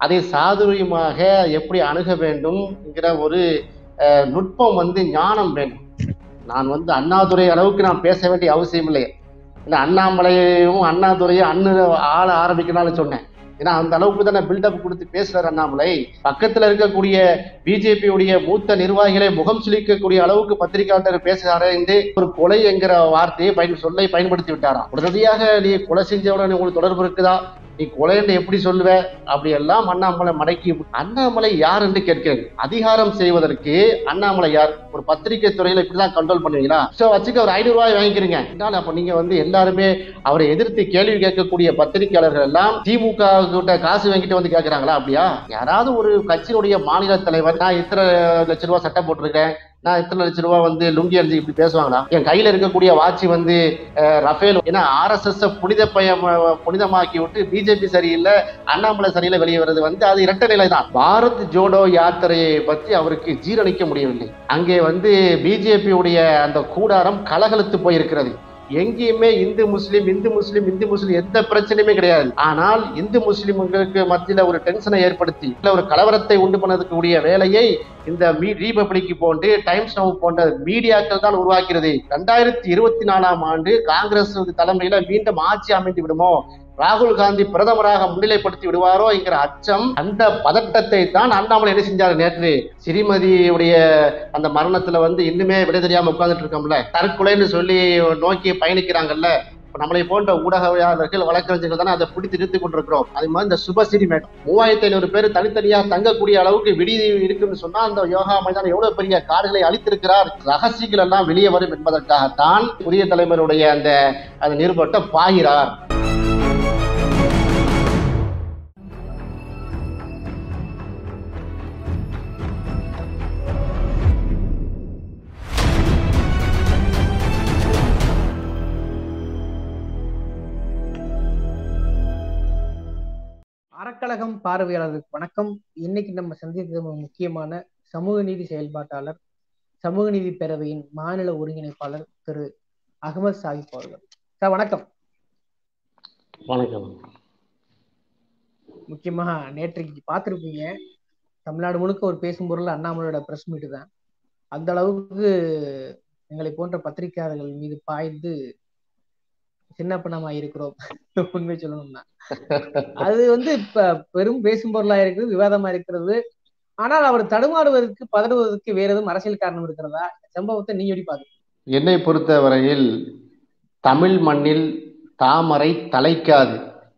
அதை சாதுரியமாக எப்படி அணுக வேண்டும்ங்கிற ஒரு அஹ், நுட்பம் வந்து ஞானம் வேண்டும் நான் வந்து அண்ணாதுரை அளவுக்கு நான் பேச வேண்டிய அவசியம் இல்லை இல்லை அண்ணாமலையும் அண்ணாதுரையும் அண்ணு ஆள ஆரம்பிக்கணும்னு சொன்னேன் ஏன்னா அந்த அளவுக்கு தானே பில்டப் கொடுத்து பேசுறாரு அண்ணாமலை பக்கத்துல இருக்கக்கூடிய பிஜேபியுடைய மூத்த நிர்வாகிகளை முகம் சுளிக்கக்கூடிய அளவுக்கு பத்திரிகையாளர் பேசுகிறாரு என்று ஒரு கொலை என்கிற வார்த்தையை பயன் சொல்லை பயன்படுத்தி விட்டாராம் உடனடியாக நீ கொலை செஞ்சவுடன் உங்களுக்கு தொடர்பு இருக்குதா நீ கொலைன்னு எப்படி சொல்லுவ அப்படி எல்லாம் அண்ணாமலை மடக்கி அண்ணாமலை யார் என்று கேட்கிறேன் அதிகாரம் செய்வதற்கு அண்ணாமலை யார் ஒரு பத்திரிகை துறையில இப்படிதான் கண்ட்ரோல் பண்ணுவீங்களா சோ வச்சுக்க ஒரு ஐநூறு ரூபாய் வாங்கிக்கிறீங்க என்னால அப்ப நீங்க வந்து எல்லாருமே அவரை எதிர்த்து கேள்வி கேட்கக்கூடிய பத்திரிகையாளர்கள் எல்லாம் திமுக கிட்ட காசு வாங்கிட்டு வந்து கேட்கறாங்களா அப்படியா யாராவது ஒரு கட்சியினுடைய மாநில தலைவர் நான் இத்தனை லட்ச ரூபாய் சட்டை போட்டிருக்கேன் நான் இத்தனை லட்ச ரூபாய் வந்து லுங்கி அணிஞ்சு இப்படி பேசுவாங்களா என் கையில இருக்கக்கூடிய வாட்சி வந்து அஹ், ரஃபேல் ஏன்னா ஆர்எஸ்எஸ் புனித பயம் புனிதமாக்கி விட்டு பிஜேபி சரியில்லை அண்ணாமலை சரியில்லை வெளியே வருது வந்து அது இரட்டை நிலை தான் பாரத் ஜோடோ யாத்திரையை பற்றி அவருக்கு ஜீரணிக்க முடியவில்லை அங்கே வந்து பிஜேபியுடைய அந்த கூடாரம் கலகலத்து போயிருக்கிறது எங்கேயுமே இந்து முஸ்லீம் இந்து முஸ்லீம் இந்து முஸ்லீம் எந்த பிரச்சனையுமே கிடையாது ஆனால் இந்து முஸ்லிம்களுக்கு மத்தியில ஒரு டென்ஷனை ஏற்படுத்தி இல்ல ஒரு கலவரத்தை உண்டு பண்ணக்கூடிய வேலையை இந்த மீ ரீபப்ளிக் போன்று டைம்ஸ் நவ் போன்ற மீடியாக்கள் தான் உருவாக்கிறது ரெண்டாயிரத்தி இருபத்தி நாலாம் ஆண்டு காங்கிரஸ் தலைமையில மீண்டும் ஆட்சி அமைந்து விடுமோ ராகுல் காந்தி பிரதமராக முன்னிலைப்படுத்தி விடுவாரோ என்கிற அச்சம் அந்த பதட்டத்தை தான் அண்ணாமலை என்ன செஞ்சாரு நேற்று ஸ்ரீமதியுடைய அந்த மரணத்துல வந்து இன்னுமே விடை தெரியாம உட்கார்ந்துட்டு இருக்கோம்ல தற்கொலைன்னு சொல்லி நோக்கி பயணிக்கிறாங்கல்ல இப்ப நம்மளை போன்ற ஊடகவியாளர்கள் வழக்கறிஞர்கள் தானே அதை பிடித்து நிறுத்திக் கொண்டிருக்கிறோம் அது மாதிரி இந்த சுபசிரி மேடம் மூவாயிரத்தி ஐநூறு பேர் தனித்தனியா தங்கக்கூடிய அளவுக்கு விடுதி இருக்குன்னு சொன்னா அந்த யோகா மைதானம் எவ்வளவு பெரிய காடுகளை அழித்திருக்கிறார் ரகசியங்கள் எல்லாம் வெளியே வரும் என்பதற்காகத்தான் புதிய தலைவருடைய அந்த அந்த நிருபத்தை பாகிறார் அறக்கழகம் பார்வையாளர்களுக்கு வணக்கம் இன்னைக்கு நம்ம சந்தித்தது ஒரு முக்கியமான சமூக நீதி செயல்பாட்டாளர் சமூக நீதி பேரவையின் மாநில ஒருங்கிணைப்பாளர் திரு அகமது சாஹிப் அவர்கள் சார் வணக்கம் வணக்கம் முக்கியமா நேற்றைக்கு பார்த்திருப்பீங்க தமிழ்நாடு முழுக்க ஒரு பேசும் பொருள் அண்ணாமலையோட பிரஸ் மீட் தான் அந்த அளவுக்கு எங்களை போன்ற பத்திரிகையாளர்கள் மீது பாய்ந்து சின்ன பணமா இருக்கிறோம் உண்மை சொல்லணும்னா அது வந்து இப்ப பெரும் பேசும் பொருளா இருக்குது விவாதமா இருக்கிறது ஆனால் அவர் தடுமாறுவதற்கு பதறுவதற்கு வேற எதுவும் அரசியல் காரணம் இருக்கிறதா சம்பவத்தை நீங்க எப்படி பாக்குறீங்க என்னை பொறுத்தவரையில் தமிழ் மண்ணில் தாமரை தலைக்காது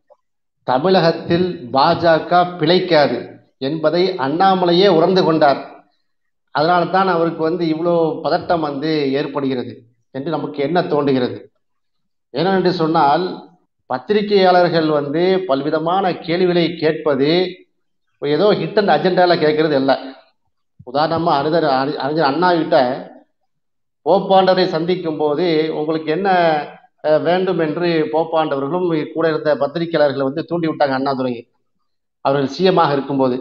தமிழகத்தில் பாஜக பிழைக்காது என்பதை அண்ணாமலையே உணர்ந்து கொண்டார் அதனால தான் அவருக்கு வந்து இவ்வளோ பதட்டம் வந்து ஏற்படுகிறது என்று நமக்கு என்ன தோன்றுகிறது ஏனென்று சொன்னால் பத்திரிகையாளர்கள் வந்து பல்விதமான கேள்விகளை கேட்பது ஏதோ ஹிட் அண்ட் அஜெண்டால கேட்கறது இல்லை உதாரணமா அறிஞர் அறி- அறிஞர் அண்ணா கிட்ட போப்பாண்டவரை சந்திக்கும் போது உங்களுக்கு என்ன அஹ், வேண்டும் என்று போப்பாண்டவர்களும் கூட இருந்த பத்திரிகையாளர்களை வந்து தூண்டி விட்டாங்க அண்ணாதுரை அவர்கள் சிஎமாக இருக்கும்போது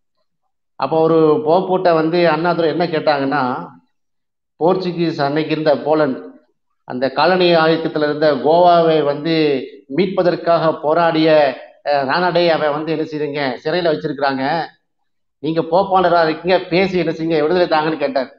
அப்போ ஒரு போப்போட்ட வந்து அண்ணாதுரை என்ன கேட்டாங்கன்னா போர்ச்சுகீஸ் அன்னைக்கு இருந்த போலந்து அந்த காலனி ஆயத்தத்தில் இருந்த கோவாவை வந்து மீட்பதற்காக போராடிய அஹ், ராணாடே அவன் வந்து என்ன செய்றீங்க சிறையில் வச்சிருக்கிறாங்க நீங்க போப்பாண்டரா இருக்கீங்க பேசி என்ன செய்யுங்க விடுதலை தாங்கன்னு கேட்டார்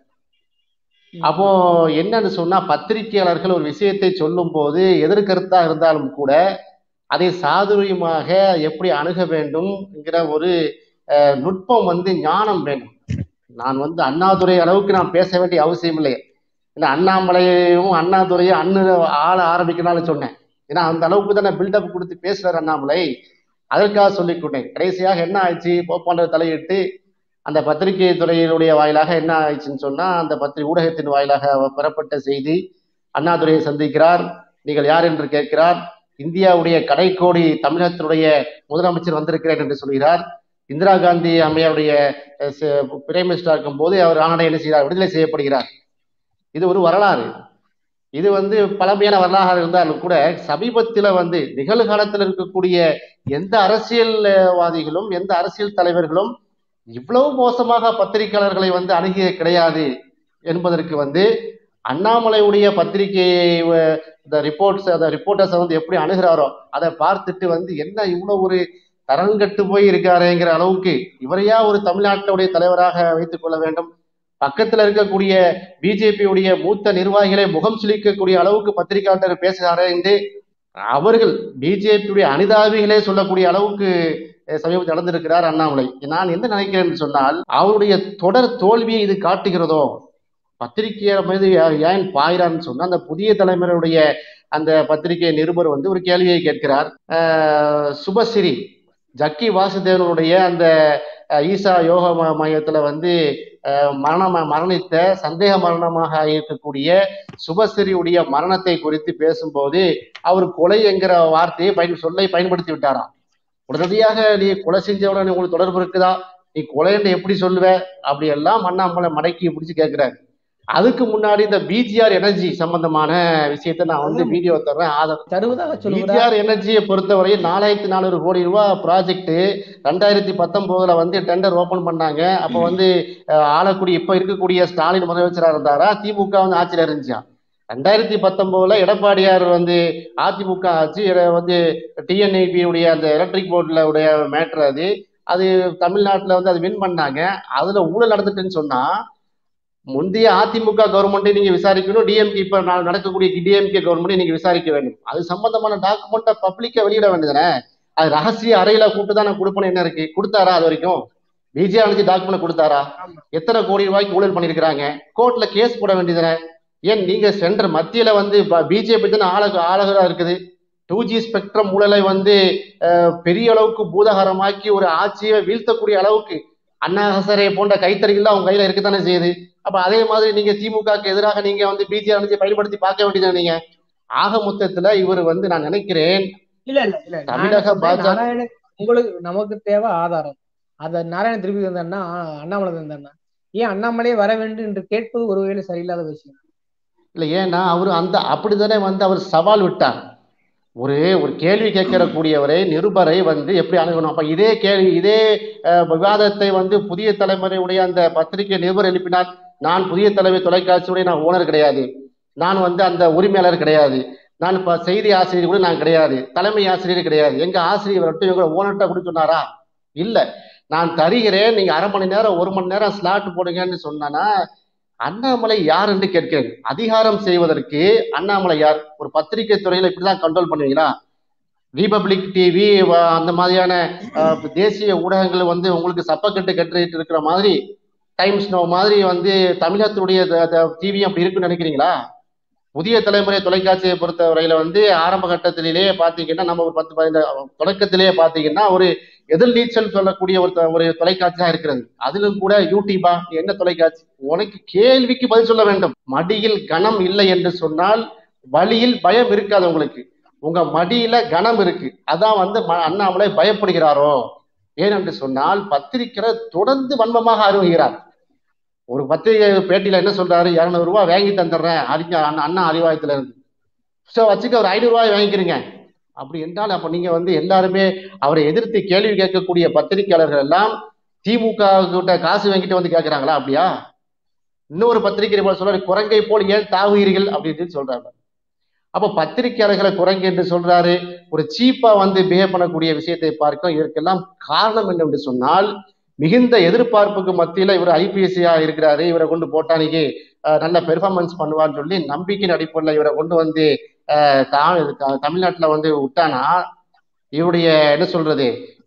அப்போ என்னன்னு சொன்னா பத்திரிகையாளர்கள் ஒரு விஷயத்தை சொல்லும் போது எதிர்கருத்தா இருந்தாலும் கூட அதை சாதுரியமாக எப்படி அணுக வேண்டும்ங்கிற ஒரு அஹ், நுட்பம் வந்து ஞானம் வேண்டும் நான் வந்து அண்ணாதுரை அளவுக்கு நான் பேச வேண்டிய அவசியம் இல்லை இல்லை அண்ணாமலையும் அண்ணாதுரையும் அண்ணு ஆள ஆரம்பிக்கணும்னு சொன்னேன் ஏன்னா அந்த அளவுக்கு தானே பில்டப் கொடுத்து பேசுறாரு அண்ணாமலை அதற்காக சொல்லிக் கொண்டேன் கடைசியாக என்ன ஆயிடுச்சு போப்பாண்ட தலையிட்டு அந்த பத்திரிகை துறையினுடைய வாயிலாக என்ன ஆயிடுச்சுன்னு சொன்னா அந்த பத்திரிகை ஊடகத்தின் வாயிலாக பெறப்பட்ட செய்தி அண்ணாதுரையை சந்திக்கிறார் நீங்கள் யார் என்று கேட்கிறார் இந்தியாவுடைய கடைக்கோடி தமிழகத்தினுடைய முதலமைச்சர் வந்திருக்கிறார் என்று சொல்கிறார் இந்திரா காந்தி அம்மையாருடைய அஹ், ச- பிரைம் மினிஸ்டரா இருக்கும் போது அவர் ஆனடை என்ன செய்கிறார் விடுதலை செய்யப்படுகிறார் இது ஒரு வரலாறு இது வந்து பழமையான வரலாறு இருந்தாலும் கூட சமீபத்தில் வந்து நிகழ்காலத்தில் இருக்கக்கூடிய எந்த அரசியல்வாதிகளும் எந்த அரசியல் தலைவர்களும் இவ்வளவு மோசமாக பத்திரிகையாளர்களை வந்து அணுகிய கிடையாது என்பதற்கு வந்து அண்ணாமலையுடைய பத்திரிகையை இந்த ரிப்போர்ட்ஸ் அந்த ரிப்போர்ட்டர்ஸை வந்து எப்படி அணுகிறாரோ அதை பார்த்துட்டு வந்து என்ன இவ்வளோ ஒரு தரங்கட்டு போய் இருக்காரேங்கிற அளவுக்கு இவரையா ஒரு தமிழ்நாட்டுடைய தலைவராக வைத்துக் கொள்ள வேண்டும் பக்கத்துல இருக்கக்கூடிய பிஜேபியுடைய மூத்த நிர்வாகிகளை முகம் சுளிக்கக்கூடிய அளவுக்கு பத்திரிகையாளர் பேசுகிறாரே என்று அவர்கள் பிஜேபியுடைய அனிதாபிகளே சொல்லக்கூடிய அளவுக்கு சமீபத்தில் நடந்திருக்கிறார் அண்ணாமலை நான் என்ன நினைக்கிறேன் சொன்னால் அவருடைய தொடர் தோல்வியை இது காட்டுகிறதோ பத்திரிகையாளர் மீது ஏன் பாயிறான்னு சொன்னா அந்த புதிய தலைமுறையுடைய அந்த பத்திரிகை நிருபர் வந்து ஒரு கேள்வியை கேட்கிறார் சுபஸ்ரீ ஜக்கி வாசுதேவனுடைய அந்த ஈசா யோக மையத்துல வந்து மரணம் மரணித்த சந்தேக மரணமாக இருக்கக்கூடிய சுபஸ்ரீயுடைய மரணத்தை குறித்து பேசும்போது அவர் கொலை என்கிற வார்த்தையை பயன் சொல்லை பயன்படுத்தி விட்டாராம் உடனடியாக நீ கொலை செஞ்சவுடன் உங்களுக்கு தொடர்பு இருக்குதா நீ கொலைன்னு எப்படி சொல்லுவ அப்படி எல்லாம் அண்ணாமலை மடக்கி பிடிச்சு கேட்கிறாரு அதுக்கு முன்னாடி இந்த பிஜிஆர் எனர்ஜி சம்பந்தமான விஷயத்த நான் வந்து வீடியோ தர்றேன் ஆதரவு பிஜிஆர் எனர்ஜியை பொறுத்தவரை நாலாயிரத்தி நானூறு கோடி ரூபாய் ப்ராஜெக்ட் ரெண்டாயிரத்தி பத்தொன்பதுல வந்து டெண்டர் ஓபன் பண்ணாங்க அப்ப வந்து ஆளக்கூடிய இப்ப இருக்கக்கூடிய ஸ்டாலின் முதலமைச்சரா இருந்தாரா திமுக வந்து ஆட்சியில இருந்துச்சா ரெண்டாயிரத்தி பத்தொன்பதுல எடப்பாடியார் வந்து அதிமுக ஆட்சி வந்து டிஎன்ஐபி உடைய அந்த எலக்ட்ரிக் போர்ட்ல உடைய மேட்ரு அது அது தமிழ்நாட்டுல வந்து அது வின் பண்ணாங்க அதுல ஊழல் நடந்துட்டுன்னு சொன்னா முந்தைய அதிமுக கவர்மெண்ட்டை நீங்க விசாரிக்கணும் டிஎம்கே இப்ப நடக்கக்கூடிய டிஎம்கே கவர்மெண்ட்டை நீங்க விசாரிக்க வேண்டும் அது சம்பந்தமான டாக்குமெண்ட்டை பப்ளிக்கா வெளியிட வேண்டியதானே அது ரகசிய அறையில கூப்பிட்டு தான் நான் கொடுப்பேன் என்ன இருக்கு கொடுத்தாரா அது வரைக்கும் பிஜே அனுப்பி டாக்குமெண்ட் கொடுத்தாரா எத்தனை கோடி ரூபாய்க்கு ஊழல் பண்ணிருக்கிறாங்க கோர்ட்ல கேஸ் போட வேண்டியதானே ஏன் நீங்க சென்டர் மத்தியில வந்து பிஜேபி தானே ஆளக ஆளகரா இருக்குது டூ ஜி ஸ்பெக்ட்ரம் ஊழலை வந்து பெரிய அளவுக்கு பூதகரமாக்கி ஒரு ஆட்சியை வீழ்த்தக்கூடிய அளவுக்கு அண்ணா ஹசரே போன்ற கைத்தறிகள் அவங்க கையில இருக்கத்தானே செய்யுது அப்ப அதே மாதிரி நீங்க திமுகக்கு எதிராக நீங்க வந்து பிஜே அணிஞ்சு பயன்படுத்தி பார்க்க வேண்டியது நீங்க ஆக மொத்தத்துல இவர் வந்து நான் நினைக்கிறேன் இல்ல இல்ல இல்ல தமிழக பாஜக உங்களுக்கு நமக்கு தேவை ஆதாரம் அத நாராயண திருப்பி தந்தான்னா அண்ணாமலை தந்தான்னா ஏன் அண்ணாமலையே வர வேண்டும் என்று கேட்பது ஒருவேளை சரியில்லாத விஷயம் இல்ல ஏன்னா அவரு அந்த அப்படித்தானே வந்து அவர் சவால் விட்டார் ஒரு ஒரு கேள்வி கேட்கிற கூடியவரை நிருபரை வந்து எப்படி அணுகணும் அப்ப இதே கேள்வி இதே விவாதத்தை வந்து புதிய தலைமுறையுடைய அந்த பத்திரிகை நிருபர் எழுப்பினார் நான் புதிய தலைமை தொலைக்காட்சியுடைய நான் ஓனர் கிடையாது நான் வந்து அந்த உரிமையாளர் கிடையாது நான் இப்ப செய்தி ஆசிரியர் கூட நான் கிடையாது தலைமை ஆசிரியர் கிடையாது எங்க ஆசிரியர் வரட்டும் எங்க ஓனர்கிட்ட கூட சொன்னாரா இல்ல நான் தருகிறேன் நீங்க அரை மணி நேரம் ஒரு மணி நேரம் ஸ்லாட் போடுங்கன்னு சொன்னா அண்ணாமலை யார் என்று கேட்கிறேன் அதிகாரம் செய்வதற்கு அண்ணாமலை யார் ஒரு பத்திரிகை துறையில இப்படிதான் கண்ட்ரோல் பண்ணுவீங்களா ரிபப்ளிக் டிவி அந்த மாதிரியான தேசிய ஊடகங்கள் வந்து உங்களுக்கு சப்பக்கட்டு கட்டிட்டு இருக்கிற மாதிரி டைம்ஸ் நோ மாதிரி வந்து தமிழகத்துடைய டிவி அப்படி இருக்குன்னு நினைக்கிறீங்களா புதிய தலைமுறை தொலைக்காட்சியை பொறுத்த வரையில வந்து ஆரம்ப கட்டத்திலேயே பாத்தீங்கன்னா நம்ம ஒரு பத்து பதினைந்து தொடக்கத்திலேயே பாத்தீங்கன்னா ஒரு எதிர்நீச்சல் சொல்லக்கூடிய ஒரு ஒரு தொலைக்காட்சி தான் இருக்கிறது அதிலும் கூட யூடியூபா என்ன தொலைக்காட்சி உனக்கு கேள்விக்கு பதில் சொல்ல வேண்டும் மடியில் கனம் இல்லை என்று சொன்னால் வழியில் பயம் இருக்காது உங்களுக்கு உங்க மடியில கனம் இருக்கு அதான் வந்து அண்ணாமலை பயப்படுகிறாரோ ஏனென்று சொன்னால் பத்திரிக்கை தொடர்ந்து வன்மமாக அருகுகிறார் ஒரு பத்திரிகை பேட்டியில என்ன சொல்றாரு இருநூறு ரூபாய் வாங்கி தந்துடுறேன் அறிஞர் அண்ணா அறிவாயத்துல இருந்து ஸோ வச்சுக்க ஒரு ஐநூறு ரூபாய் வாங்கிக்கிறீங்க அப்படி என்றால் அப்ப நீங்க வந்து எல்லாருமே அவரை எதிர்த்து கேள்வி கேட்கக்கூடிய பத்திரிகையாளர்கள் எல்லாம் திமுக கிட்ட காசு வாங்கிட்டு வந்து கேட்கிறாங்களா அப்படியா இன்னொரு பத்திரிகை போல சொல்றாரு குரங்கை போல் ஏன் தாவுகிறீர்கள் அப்படின்னு சொல்றாங்க அப்ப பத்திரிகையாளர்களை குரங்கு என்று சொல்றாரு ஒரு சீப்பா வந்து பிஹேவ் பண்ணக்கூடிய விஷயத்தை பார்க்க இதற்கெல்லாம் காரணம் என்னவென்று சொன்னால் மிகுந்த எதிர்பார்ப்புக்கு மத்தியில இவர் ஐபிஎஸ்சியா இருக்கிறாரு இவரை கொண்டு போட்டானிக்கு நல்ல பெர்ஃபார்மன்ஸ் பண்ணுவான்னு சொல்லி நம்பிக்கையின் அடிப்படையில் இவரை கொண்டு வந்து தமிழ்நாட்டுல வந்து விட்டானா இவருடைய என்ன சொல்றது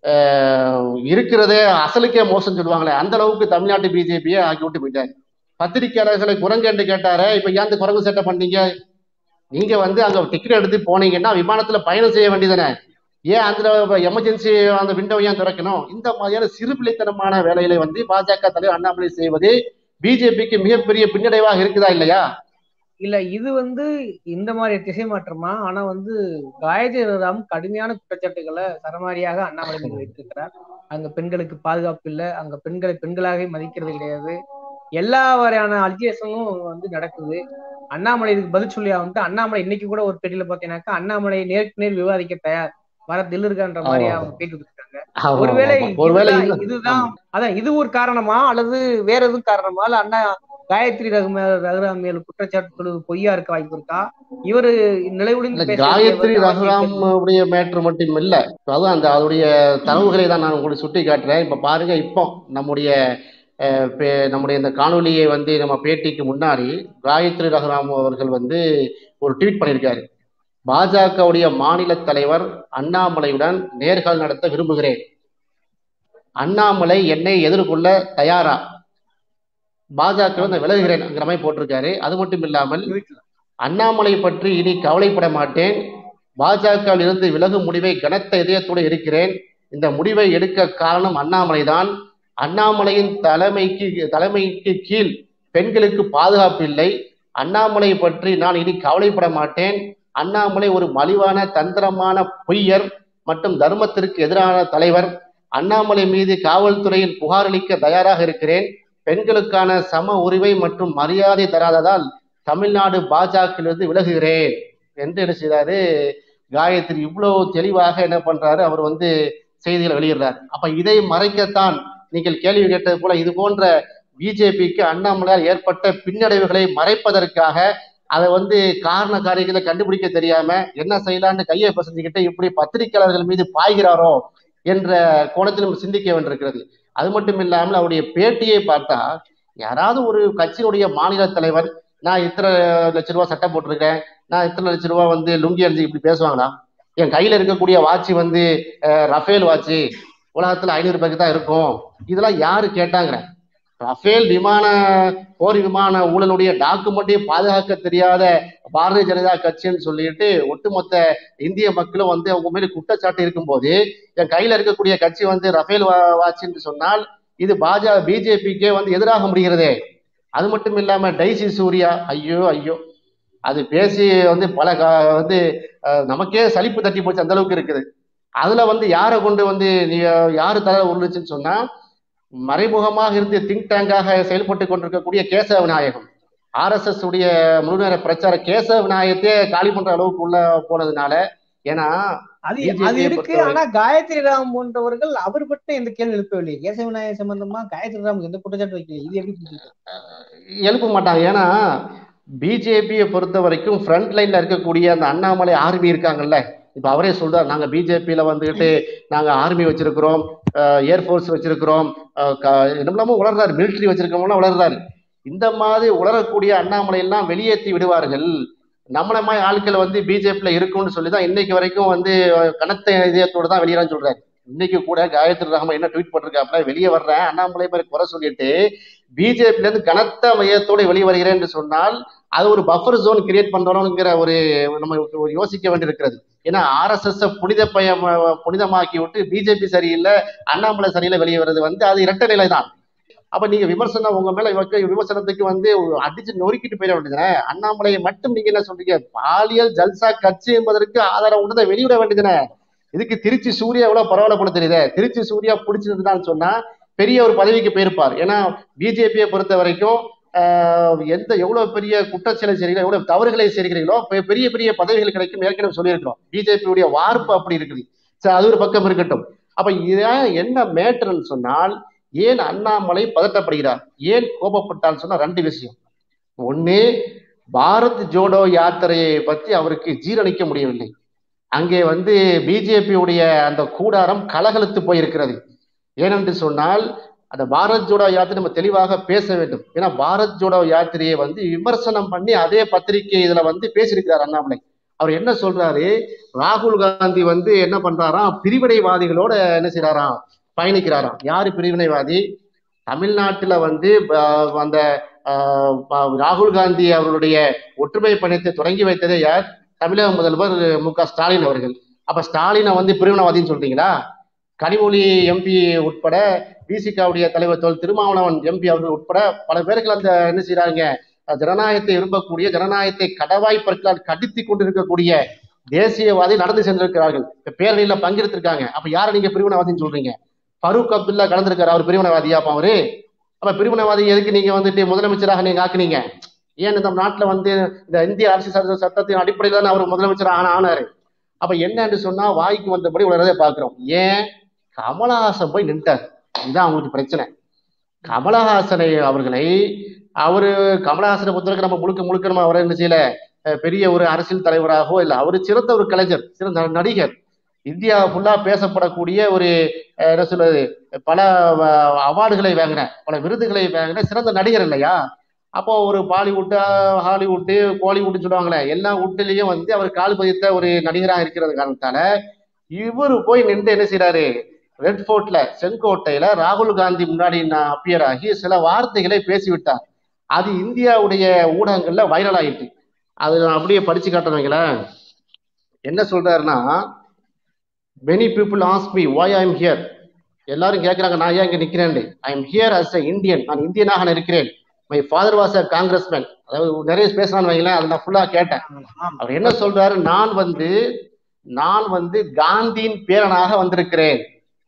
இருக்கிறதே அசலுக்கே மோசம் சொல்லுவாங்களே அந்த அளவுக்கு தமிழ்நாட்டு பிஜேபியை ஆக்கி விட்டு போயிட்டாரு பத்திரிகையாளர்களை குரங்கு என்று கேட்டாரு இப்ப ஏன் குரங்கு சேட்டை பண்ணீங்க நீங்க வந்து அங்க டிக்கெட் எடுத்து போனீங்கன்னா விமானத்துல பயணம் செய்ய வேண்டியதானே ஏன் அந்த எமர்ஜென்சி அந்த விண்டோ ஏன் திறக்கணும் இந்த மாதிரியான சிறுபிள்ளைத்தனமான வேலைகளை வந்து பாஜக தலைவர் அண்ணாமலை செய்வது பிஜேபிக்கு மிகப்பெரிய பின்னடைவாக இருக்குதா இல்லையா இல்ல இது வந்து இந்த மாதிரி திசை மாற்றமா ஆனா வந்து காயத்ரி ராம் கடுமையான குற்றச்சாட்டுகளை சரமாரியாக அண்ணாமலை மீது வைத்திருக்கிறார் அங்க பெண்களுக்கு பாதுகாப்பு இல்லை அங்க பெண்களை பெண்களாக மதிக்கிறது கிடையாது எல்லா வகையான அல்ஜியேஷனும் வந்து நடக்குது அண்ணாமலை இதுக்கு பதில் சொல்லி வந்து அண்ணாமலை இன்னைக்கு கூட ஒரு பேட்டியில பாத்தீங்கன்னாக்கா அண்ணாமலை நேருக்கு நேர் விவாதிக்க தயார் வர தில் இருக்கான்ற மாதிரி அவங்க பேட்டி கொடுத்துருக்காங்க ஒருவேளை இதுதான் இதுதான் அதான் இது ஒரு காரணமா அல்லது வேற எதுவும் காரணமா இல்ல அண்ணா காயத்ரி ரகுமே ரகுராம் மேல் குற்றச்சாட்டு சொல்லுவது பொய்யா இருக்க வாய்ப்பு இருக்கா இவரு இல்ல நிலைவுடன் பேச காயத்ரி வேண்டிய ரகுராம் அவசியம் உடைய மேட்ரு மட்டும் இல்ல அதுவும் அந்த அதோடைய தரவுகளை தான் நான் உங்களுக்கு சுட்டி காட்டுறேன் இப்ப பாருங்க இப்போ நம்முடைய அஹ், பே- நம்முடைய இந்த காணொலியை வந்து நம்ம பேட்டிக்கு முன்னாடி காயத்ரி ரகுராம் அவர்கள் வந்து ஒரு ட்வீட் பண்ணியிருக்காரு பாஜகவுடைய மாநில தலைவர் அண்ணாமலையுடன் நேர்காணல் நடத்த விரும்புகிறேன் அண்ணாமலை என்னை எதிர்கொள்ள தயாரா பாஜக வந்து விலகுகிறேன்ங்கிற மாதிரி போட்டிருக்காரு அது மட்டும் இல்லாமல் ட்வீட்ல. அண்ணாமலை பற்றி இனி கவலைப்பட மாட்டேன் பாஜகவில் இருந்து விலகும் முடிவை கனத்த இதயத்தோடு இருக்கிறேன் இந்த முடிவை எடுக்க காரணம் அண்ணாமலை தான் அண்ணாமலையின் தலைமைக்கு தலைமைக்கு கீழ் பெண்களுக்கு பாதுகாப்பு இல்லை அண்ணாமலை பற்றி நான் இனி கவலைப்பட மாட்டேன் அண்ணாமலை ஒரு மலிவான தந்திரமான பொய்யர் மற்றும் தர்மத்திற்கு எதிரான தலைவர் அண்ணாமலை மீது காவல்துறையில் புகார் அளிக்க தயாராக இருக்கிறேன் பெண்களுக்கான சம உரிமை மற்றும் மரியாதை தராததால் தமிழ்நாடு பாஜகவிலிருந்து விலகுகிறேன் என்று என்ன செய்றாரு காயத்ரி இவ்வளவு தெளிவாக என்ன பண்றாரு அவர் வந்து செய்திகளை வெளியிடுறார் அப்ப இதை மறைக்கத்தான் நீங்கள் கேள்வி கேட்டது போல இது போன்ற பிஜேபிக்கு அண்ணாமலையால் ஏற்பட்ட பின்னடைவுகளை மறைப்பதற்காக அதை வந்து காரண காரியங்களை கண்டுபிடிக்க தெரியாம என்ன செய்யலான்னு கையை பசஞ்சுக்கிட்டு இப்படி பத்திரிகையாளர்கள் மீது பாய்கிறாரோ என்ற கோணத்தில் நம்ம சிந்திக்க வேண்டியிருக்கிறது அது மட்டும் இல்லாமல் அவருடைய பேட்டியை பார்த்தா யாராவது ஒரு கட்சியினுடைய மாநில தலைவர் நான் இத்தனை லட்ச ரூபா சட்டை போட்டிருக்கேன் நான் இத்தனை லட்ச ரூபா வந்து லுங்கி அணிஞ்சு இப்படி பேசுவாங்களா என் கையில இருக்கக்கூடிய வாட்ச் வந்து அஹ், ரஃபேல் வாட்ச் உலகத்துல ஐநூறு பேருக்கு தான் இருக்கும் இதெல்லாம் யாரு கேட்டாங்க ரஃபேல் விமான போர் விமான ஊழலுடைய டாக்குமெண்ட்டையும் பாதுகாக்க தெரியாத பாரதிய ஜனதா கட்சின்னு சொல்லிட்டு ஒட்டுமொத்த இந்திய மக்களும் வந்து அவங்க மேல குற்றச்சாட்டு இருக்கும்போது என் கையில இருக்கக்கூடிய கட்சி வந்து ரஃபேல் வா- வாட்ச்ன்னு சொன்னால் இது பாஜ பிஜேபிக்கே வந்து எதிராக முடிகிறதே அது மட்டும் இல்லாம டைசி சூர்யா ஐயோ ஐயோ அது பேசி வந்து பல கா- வந்து அஹ், நமக்கே சலிப்பு தட்டி போச்சு அந்த அளவுக்கு இருக்குது அதுல வந்து யாரை கொண்டு வந்து நீ யாரு தலை உருளுச்சுன்னு சொன்னா மறைமுகமாக இருந்து திங்க் டேங்காக செயல்பட்டு கொண்டிருக்கக்கூடிய கேசவ விநாயகம் ஆர்எஸ்எஸ் உடைய முழுநேர பிரச்சார கேசவ விநாயகத்தையே காலி பண்ற அளவுக்கு உள்ள போனதுனால ஏன்னா அது BJP அது யை இருக்கு பொறுத்தவரை- ஆனா காயத்ரி ராம் போன்றவர்கள் அவர் பற்றி எந்த கேள்வி எழுப்பவில்லை கேசவ விநாயகர் சம்பந்தமா காயத்ரி ராம் எந்த குற்றச்சாட்டு வைக்கல இது எப்படி புரிஞ்சுக்கிறது? எழுப்ப மாட்டாங்க ஏன்னா பிஜேபியை பொறுத்த வரைக்கும் ஃப்ரண்ட் லைன்ல இருக்கக்கூடிய அந்த அண்ணாமலை ஆர்மி இருக்காங்கல்ல இப்ப அவரே சொல்றாரு நாங்க பிஜேபியில வந்துகிட்டு நாங்க ஆர்மி வச்சிருக்கிறோம் ஏர்ஃபோர்ஸ் வச்சிருக்கிறோம் அஹ் க- என்னமெல்லாமோ உளர்றாரு மிலிட்டரி வச்சிருக்கோம்லாம் உளர்றாரு இந்த மாதிரி உளரக்கூடிய அண்ணாமலை எல்லாம் வெளியேற்றி விடுவார்கள் நம்மள மாதிரி ஆட்கள் வந்து பிஜேபியில இருக்கும்னு சொல்லி தான் இன்னைக்கு வரைக்கும் வந்து அஹ், கனத்த இதயத்தோட தான் வெளியேறான்னு சொல்றாரு இன்னைக்கு கூட காயத்ரி ரஹ்மான் என்ன ட்வீட் பண்ணிருக்காப்புல வெளியே வர்றேன் அண்ணாமலை மாதிரி குறை சொல்லிட்டு பிஜேபில இருந்து கனத்த மையத்தோடு வெளியே வருகிறேன் என்று சொன்னால் அது ஒரு பஃபர் ஜோன் கிரியேட் பண்றோம்ங்கிற ஒரு நம்ம ஒரு யோசிக்க வேண்டியிருக்கிறது ஏன்னா ஆர்எஸ்எஸ் புனித பய புனிதமாக்கி விட்டு பிஜேபி சரியில்லை அண்ணாமலை சரியில்லை வெளியே வர்றது வந்து அது இரட்டை நிலை தான் அப்ப நீங்க விமர்சனம் உங்க மேல வைக்க விமர்சனத்துக்கு வந்து அடிச்சு நொறுக்கிட்டு போயிட வேண்டியதுனே அண்ணாமலையை மட்டும் நீங்க என்ன சொல்றீங்க பாலியல் ஜல்சா கட்சி என்பதற்கு ஆதாரம் உண்டதை வெளியிட வேண்டியதுனே இதுக்கு திருச்சி சூர்யா எவ்வளவு பரவாயில்ல தெரியுதே திருச்சி சூர்யா பிடிச்சிருந்தான்னு சொன்னா பெரிய ஒரு பதவிக்கு போயிருப்பார் ஏன்னா பிஜேபியை பொறுத்த வரைக்கும் ஆஹ், எந்த எவ்வளவு பெரிய குற்றச்செயலை செய்கிறீங்களோ எவ்வளவு தவறுகளை செய்கிறீங்களோ பெ- பெரிய பெரிய பதவிகள் கிடைக்கும் ஏற்கனவே சொல்லியிருக்கிறோம் பிஜேபியுடைய வார்ப்பு அப்படி இருக்குது சரி அது ஒரு பக்கம் இருக்கட்டும் அப்ப இதான் என்ன மேட்டர்னு சொன்னால் ஏன் அண்ணாமலை பதட்டப்படுகிறார் ஏன் கோபப்பட்டான்னு சொன்னா ரெண்டு விஷயம் ஒண்ணு பாரத் ஜோடோ யாத்திரையை பற்றி அவருக்கு ஜீரணிக்க முடியவில்லை அங்கே வந்து பிஜேபியுடைய அந்த கூடாரம் கலகலத்து போயிருக்கிறது ஏனென்று சொன்னால் அந்த பாரத் ஜோடோ யாத்திரை நம்ம தெளிவாக பேச வேண்டும் ஏன்னா பாரத் ஜோடோ யாத்திரையை வந்து விமர்சனம் பண்ணி அதே பத்திரிகை இதுல வந்து பேசியிருக்கிறார் அண்ணாமலை அவர் என்ன சொல்றாரு ராகுல் காந்தி வந்து என்ன பண்றாராம் பிரிவினைவாதிகளோட என்ன செய்யறாராம் பயணிக்கிறாராம் யாரு பிரிவினைவாதி தமிழ்நாட்டுல வந்து ஆஹ், அந்த ஆஹ், ப- ராகுல் காந்தி அவர்களுடைய ஒற்றுமை பயணத்தை தொடங்கி வைத்ததே யார் தமிழக முதல்வர் மு க ஸ்டாலின் அவர்கள் அப்ப ஸ்டாலினை வந்து பிரிவினைவாதின்னு சொல்றீங்களா கனிமொழி எம்பி உட்பட பிசிகாவுடைய தலைவர் தோல் திருமாவளவன் எம்பி அவர்கள் உட்பட பல பேர்கள் அந்த என்ன செய்யறாங்க அஹ் ஜனநாயகத்தை விரும்பக்கூடிய ஜனநாயகத்தை கடவாய் பற்களால் கடித்து கொண்டிருக்கக்கூடிய தேசியவாதி நடந்து சென்றிருக்கிறார்கள் இப்ப பேரணியில பங்கெடுத்திருக்காங்க அப்ப யாரை நீங்க பிரிவினைவாதின்னு சொல்றீங்க ஃபரூக் அப்துல்லா கலந்திருக்காரு அவர் பிரிவினைவாதியா அப்ப அவரு அப்ப பிரிவினைவாதி எதுக்கு நீங்க வந்துட்டு முதலமைச்சராக நீங்க ஆக்குனீங்க ஏன் இந்த நாட்டுல வந்து இந்த இந்திய அரசு சட்ட- சட்டத்தின் அடிப்படையில் தான் அவர் முதலமைச்சர் ஆன ஆனாரு அப்ப என்னன்னு சொன்னா வாய்க்கு வந்தபடி உலகத்தை பாக்குறோம் ஏன் கமலஹாசன் போய் நின்ட்டார் இதுதான் அவங்களுக்கு பிரச்சனை கமலஹாசனை அவர்களை அவரு கமலஹாசனை பொறுத்தவரைக்கும் நம்ம முழுக்க முழுக்க நம்ம அவரை என்ன செய்யல அஹ் பெரிய ஒரு அரசியல் தலைவராகவோ இல்லை அவர் சிறந்த ஒரு கலைஞர் சிறந்த நடிகர் இந்தியா ஃபுல்லா பேசப்படக்கூடிய ஒரு அஹ், என்ன சொல்றது பல அஹ், அவார்டுகளை வாங்கின பல விருதுகளை வாங்கின சிறந்த நடிகர் இல்லையா அப்போ ஒரு பாலிவுட்டு ஹாலிவுட்டு கோலிவுட்னு சொல்லுவாங்களே எல்லா வுட்லயும் வந்து அவர் கால் பதித்த ஒரு நடிகராக இருக்கிறது காரணத்தால இவர் போய் நின்று என்ன செய்றாரு ரெட் ஃபோர்ட்ல செங்கோட்டையில ராகுல் காந்தி முன்னாடி நான் அப்பியர் ஆகி சில வார்த்தைகளை பேசிவிட்டார் அது இந்தியாவுடைய ஊடகங்கள்ல வைரல் ஆயிட்டு அது நான் அப்படியே படிச்சு காட்டுறேன் வைங்களேன் என்ன சொல்றாருன்னா many people ask me why I am here எல்லாரும் கேட்குறாங்க நான் ஏன் இங்க நிக்கிறேன் I am here as a Indian நான் இந்தியனாக நான் இருக்கிறேன் my father was a Congressman அதாவது நிறைய பேசலாம்னு வைங்களேன் அதை நான் ஃபுல்லா கேட்டேன் ஆமா அவர் என்ன சொல்றாரு நான் வந்து நான் வந்து காந்தியின் பேரனாக வந்திருக்கிறேன்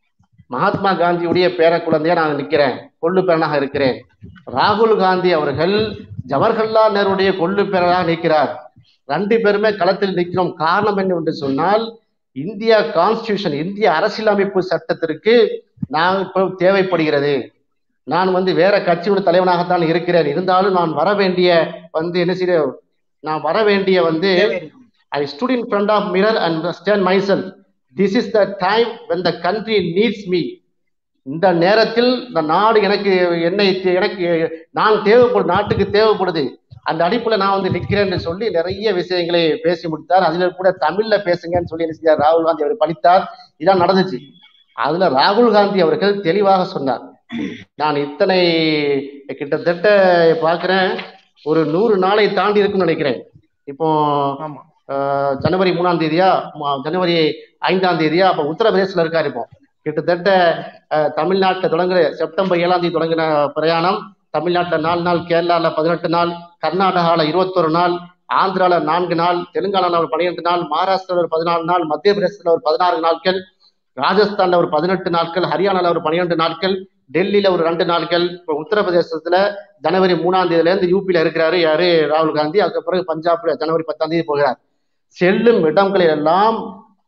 மகாத்மா காந்தியுடைய பேர குழந்தையா நான் நிக்கிறேன் கொள்ளு பேரனாக இருக்கிறேன் ராகுல் காந்தி அவர்கள் ஜவஹர்லால் நேருடைய கொள்ளு பேரனாக நிற்கிறார் ரெண்டு பேருமே களத்தில் நிற்கிறோம் காரணம் என்ன என்று சொன்னால் இந்தியா கான்ஸ்டியூஷன் இந்திய அரசியலமைப்பு சட்டத்திற்கு நான் இப்போ தேவைப்படுகிறது நான் வந்து வேற கட்சியோட தலைவனாகத்தான் இருக்கிறேன் இருந்தாலும் நான் வர வேண்டிய வந்து என்ன செய்ய நான் வர வேண்டிய வந்து தேவை இருக்கு. I stood in front of mirror and understand myself. This is the time when the country needs me. இந்த நேரத்தில் இந்த நாடு எனக்கு என்னை தே- எனக்கு நான் தேவைப்படும் நாட்டுக்கு தேவைப்படுது அந்த அடிப்புல நான் வந்து நிக்கிறேன்னு சொல்லி நிறைய விஷயங்களை பேசி முடித்தார் அதுல கூட தமிழ்ல பேசுங்கன்னு சொல்லி என்ன செஞ்சார் ராகுல் காந்தி அவர் படித்தார் இதான் நடந்துச்சு அதுல ராகுல் காந்தி அவர்கள் தெளிவாக சொன்னார் நான் இத்தனை கிட்டத்தட்ட பார்க்கிறேன் ஒரு நூறு நாளை தாண்டி இருக்குன்னு நினைக்கிறேன் இப்போ ஆமா ஆஹ் ஜனவரி மூணாம் தேதியா ம- ஜனவரி ஐந்தாம் தேதியா அப்ப உத்தரப்பிரதேசல இருக்காரு இப்போ கிட்டத்தட்ட ஆஹ் தமிழ்நாட்டுல தொடங்குற செப்டம்பர் ஏழாம் தேதி தொடங்கின பிரயாணம் தமிழ்நாட்டுல நாலு நாள் கேரளால பதினெட்டு நாள் கர்நாடகால இருபத்தொரு நாள் ஆந்திரால நான்கு நாள் தெலுங்கானால ஒரு பன்னிரெண்டு நாள் மகாராஷ்டிரால ஒரு பதினாலு நாள் மத்திய பிரதேசத்துல ஒரு பதினாறு நாட்கள் ராஜஸ்தான்ல ஒரு பதினெட்டு நாட்கள் ஹரியானால ஒரு பன்னிரெண்டு நாட்கள் டெல்லியில ஒரு ரெண்டு நாட்கள் இப்போ உத்தரப்பிரதேசத்துல ஜனவரி மூணாம் தேதியில இருந்து யூபியில இருக்கிறாரு யாரு ராகுல் காந்தி அதுக்கு பிறகு பஞ்சாப்ல ஜனவரி பத்தாம் தேதி போகிறார் செல்லும் இடங்களில் எல்லாம்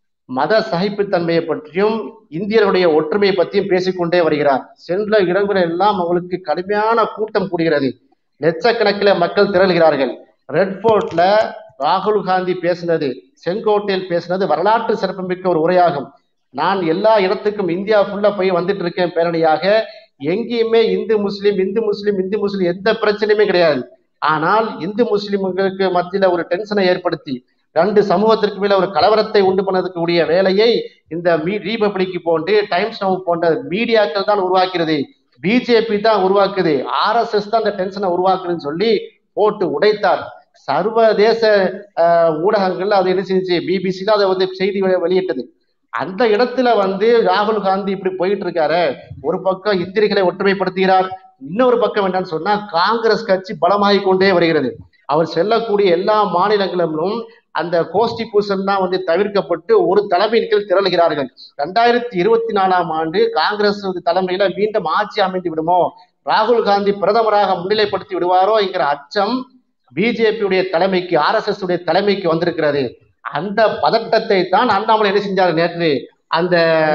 மத சகிப்புத்தன்மையை பற்றியும் இந்தியர்களுடைய ஒற்றுமையை பற்றியும் பேசிக்கொண்டே வருகிறார் சென்ற இடங்களில் எல்லாம் அவங்களுக்கு கடுமையான கூட்டம் கூடுகிறது லட்சக்கணக்கில் மக்கள் திரள்கிறார்கள் ரெட் ஃபோர்ட்ல ராகுல் காந்தி பேசினது செங்கோட்டையில் பேசினது வரலாற்று சிறப்புமிக்க ஒரு உரையாகும் நான் எல்லா இடத்துக்கும் இந்தியா ஃபுல்லா போய் வந்துட்டு இருக்கேன் பேரணியாக எங்கேயுமே இந்து முஸ்லீம் இந்து முஸ்லீம் இந்து முஸ்லீம் எந்த பிரச்சனையுமே கிடையாது ஆனால் இந்து முஸ்லிம்களுக்கு மத்தியில ஒரு டென்ஷனை ஏற்படுத்தி ரெண்டு சமூகத்திற்கு மேல ஒரு கலவரத்தை உண்டு பண்ணக்கூடிய வேலையை இந்த மீ ரீபப்ளிக் போன்று டைம்ஸ் நவ் போன்ற மீடியாக்கள் தான் உருவாக்கிறது பிஜேபி தான் உருவாக்குது ஆர்எஸ்எஸ் தான் இந்த டென்ஷனை உருவாக்குதுன்னு சொல்லி போட்டு உடைத்தார் சர்வதேச அஹ், ஊடகங்கள்ல அது என்ன செஞ்சு பிபிசில அதை வந்து செய்தி வெளி- வெளியிட்டது அந்த இடத்துல வந்து ராகுல் காந்தி இப்படி போயிட்டு இருக்காரு ஒரு பக்கம் இந்திரிகளை ஒற்றுமைப்படுத்துகிறார் இன்னொரு பக்கம் என்னன்னு சொன்னா காங்கிரஸ் கட்சி பலமாகிக் கொண்டே வருகிறது அவர் செல்லக்கூடிய எல்லா மாநிலங்களிலும் அந்த கோஷ்டி பூசல்லாம் வந்து தவிர்க்கப்பட்டு ஒரு தலைமையின் கீழ் திரளுகிறார்கள் ரெண்டாயிரத்தி இருபத்தி நாலாம் ஆண்டு காங்கிரஸ் தலைமையில மீண்டும் ஆட்சி அமைந்து விடுமோ ராகுல் காந்தி பிரதமராக முன்னிலைப்படுத்தி விடுவாரோ என்கிற அச்சம் பிஜேபியுடைய தலைமைக்கு ஆர்எஸ்எஸ் உடைய தலைமைக்கு வந்திருக்கிறது அந்த பதட்டத்தை தான் அண்ணாமலை என்ன செஞ்சார் நேற்று அந்த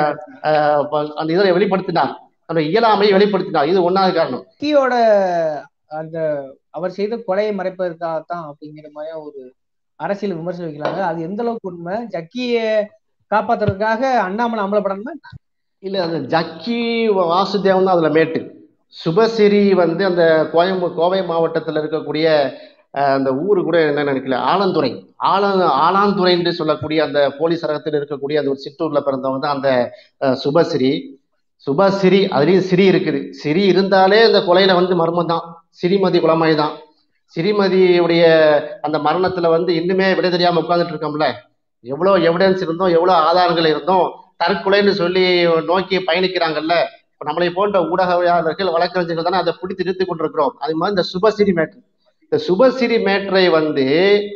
அஹ், ப- அந்த இதை வெளிப்படுத்தினார் அந்த இயலாமையை வெளிப்படுத்தினார் இது ஒன்னாவது காரணம் ஜக்கியோட அந்த அவர் செய்த கொலையை மறைப்பதற்காகத்தான் அப்படிங்கிற மாதிரி ஒரு அரசியல் விமர்சனம் வைக்கிறாங்க அது எந்த அளவுக்கு உண்மை ஜக்கிய காப்பாத்துறதுக்காக அண்ணாமலை அமலப்படணுமா இல்ல அந்த ஜக்கி வாசுதேவன் தான் அதுல மேட்டு சுபசிரி வந்து அந்த கோயம்பு கோவை மாவட்டத்துல இருக்கக்கூடிய அஹ், அந்த ஊரு கூட என்ன நினைக்கல ஆலந்துறை ஆல ஆலாந்துறை என்று சொல்லக்கூடிய அந்த போலீஸ் அரகத்தில் இருக்கக்கூடிய அந்த ஒரு சிற்றூர்ல பிறந்தவங்க தான் அந்த அஹ், சுபசிரி சுபசிரி அதுலயும் சிரி இருக்குது சிரி இருந்தாலே அந்த கொலையில வந்து மர்மம் தான் சிரிமதி குலமாய் தான் சிரிமதியுடைய அந்த மரணத்துல வந்து இன்னுமே விடை தெரியாம உட்கார்ந்துட்டு இருக்கோம்ல எவ்வளவு எவிடன்ஸ் இருந்தோம் எவ்வளவு ஆதாரங்கள் இருந்தோம் தற்கொலைன்னு சொல்லி நோக்கி பயணிக்கிறாங்கல்ல இப்ப நம்மளை போன்ற ஊடகவியாளர்கள் வழக்கறிஞர்கள் தானே அதை பிடித்து நிறுத்திக் கொண்டிருக்கிறோம் அது மாதிரி இந்த சுபசிரி மேட்ரு இந்த சுபசிரி மேட்டரை வந்து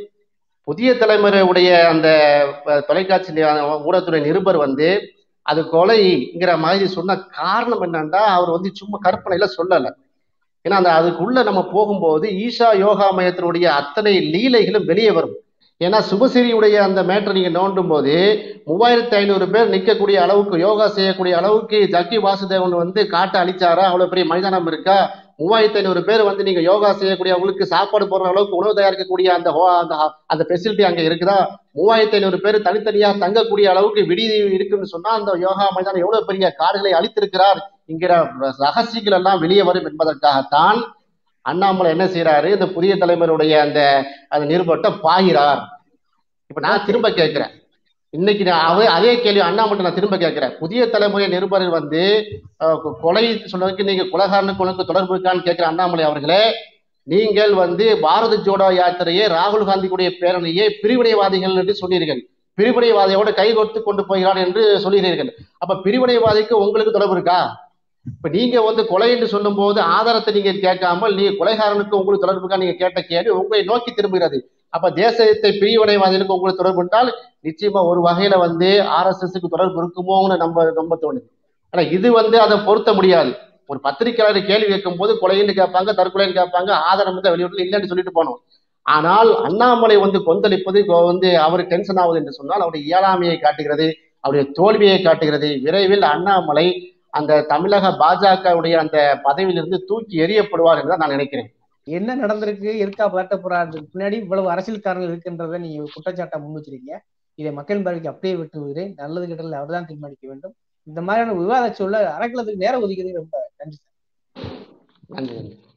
புதிய தலைமுறையுடைய அந்த அஹ், தொலைக்காட்சி நி- ஊடகத்துறை நிருபர் வந்து அது கொலைங்கிற மாதிரி சொன்ன காரணம் என்னன்னா அவர் வந்து சும்மா கற்பனையில சொல்லல ஏன்னா அந்த அதுக்குள்ள நம்ம போகும்போது ஈஷா யோகா மையத்தினுடைய அத்தனை லீலைகளும் வெளியே வரும் ஏன்னா சுபசிரியுடைய அந்த மேட்டரை நீங்க நோண்டும் போது மூவாயிரத்தி ஐநூறு பேர் நிற்கக்கூடிய அளவுக்கு யோகா செய்யக்கூடிய அளவுக்கு ஜக்கி வாசுதேவன் வந்து காட்டை அழிச்சாரா அவ்வளவு பெரிய மைதானம் இருக்கா மூவாயிரத்தி ஐநூறு பேர் வந்து நீங்க யோகா செய்யக்கூடிய அவங்களுக்கு சாப்பாடு போடுற அளவுக்கு உணவு தயாரிக்கக்கூடிய அந்த ஹோ- அந்த அந்த ஃபெசிலிட்டி அங்க இருக்குதா மூவாயிரத்தி ஐநூறு பேர் தனித்தனியா தங்கக்கூடிய அளவுக்கு விடுதி இருக்குன்னு சொன்னா அந்த யோகா மைதானம் எவ்வளவு பெரிய காடுகளை அளித்திருக்கிறார் என்கிற ரகசியங்கள் எல்லாம் வெளியே வரும் என்பதற்காகத்தான் அண்ணாமலை என்ன செய்யறாரு இந்த புதிய தலைமையுடைய அந்த அந்த நிருபத்தை பாகிறார் இப்ப நான் திரும்ப கேட்கிறேன் இன்னைக்கு நான் அவ அதே கேள்வி அண்ணாமலை நான் திரும்ப கேட்கிறேன் புதிய தலைமுறை நிருபர்கள் வந்து அஹ், கொ- கொலை சொல்றதுக்கு நீங்க கொலகாரனுக்கு உனக்கு தொடர்பு இருக்கான்னு கேட்கிற அண்ணாமலை அவர்களே நீங்கள் வந்து பாரத ஜோடோ யாத்திரையை ராகுல் காந்தியுடைய பேரணியை பிரிவினைவாதிகள் என்று சொன்னீர்கள் பிரிவினைவாதியோடு கைகோர்த்து கொண்டு போகிறான் என்று சொல்கிறீர்கள் அப்ப பிரிவினைவாதிக்கு உங்களுக்கு தொடர்பு இருக்கா இப்ப நீங்க வந்து கொலை என்று சொல்லும் போது ஆதாரத்தை நீங்க கேட்காமல் நீங்க கொலைகாரனுக்கு உங்களுக்கு தொடர்பு இருக்கா நீங்க கேட்ட கேள்வி உங்களை நோக்கி திரும்புகிறது அப்ப தேசத்தை பிரிவினைவாதிகளுக்கு உங்களுக்கு தொடர்பு என்றால் நிச்சயமா ஒரு வகையில வந்து ஆர்எஸ்எஸ்க்கு தொடர்பு இருக்குமோன்னு நம்ம ரொம்ப தோணுது ஆனா இது வந்து அதை பொருத்த முடியாது ஒரு பத்திரிகையாளர் கேள்வி கேட்கும் போது கொலைன்னு கேட்பாங்க தற்கொலைன்னு கேட்பாங்க ஆதாரம் தான் வெளியிட்டு இல்லைன்னு சொல்லிட்டு போனோம் ஆனால் அண்ணாமலை வந்து கொந்தளிப்பது கொ- வந்து அவர் டென்ஷன் ஆகுது என்று சொன்னால் அவருடைய இயலாமையை காட்டுகிறது அவருடைய தோல்வியை காட்டுகிறது விரைவில் அண்ணாமலை அந்த தமிழக பாஜகவுடைய அந்த பதவியிலிருந்து தூக்கி எறியப்படுவார் என்று தான் நான் நினைக்கிறேன் என்ன நடந்திருக்கு எதுக்கா பதட்ட போறாரு பின்னாடி இவ்வளவு அரசியல்காரர்கள் இருக்கின்றதை நீங்க குற்றச்சாட்டை முன் வச்சிருக்கீங்க இதை மக்கள் பார்வைக்கு அப்படியே விட்டு விடுறேன் நல்லது கெட்டதில் அவர்தான் தீர்மானிக்க வேண்டும் இந்த மாதிரியான விவாத சொல்ல அறக்கலத்துக்கு நேரம் ஒதுக்கிறது ரொம்ப நன்றி நன்றி நன்றி